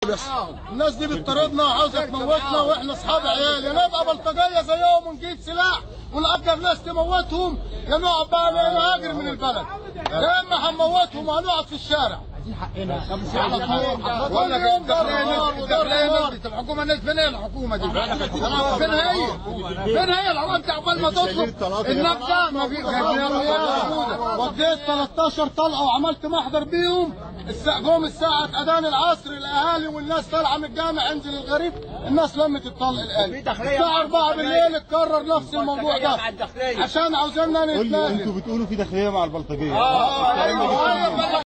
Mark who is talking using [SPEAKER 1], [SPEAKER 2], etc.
[SPEAKER 1] الناس دي بتطاردنا وعاوزه تموتنا واحنا اصحاب عيال يا نبقى بلطجيه زيهم ونجيب سلاح ونأجر ناس تموتهم يا نقعد بقى نهاجر من البلد يا اما هنموتهم وهنقعد في الشارع
[SPEAKER 2] بقول لك الداخليه الداخليه نزلت الحكومه نزلت فين هي الحكومه دي؟ فين هي؟ فين هي العوام انت عقبال ما تطلب النبذه ما في موجوده
[SPEAKER 1] وديت 13 طلقه وعملت محضر بيهم الساعة جم الساعة أذان العصر الأهالي والناس طالعة من الجامع انزل الغريب الناس لمت الطلق الآلي الساعة 4 بالليل اتكرر نفس الموضوع ده عشان عاوزيننا نتنازل
[SPEAKER 3] انتوا بتقولوا في داخليه مع البلطجيه
[SPEAKER 1] أيوة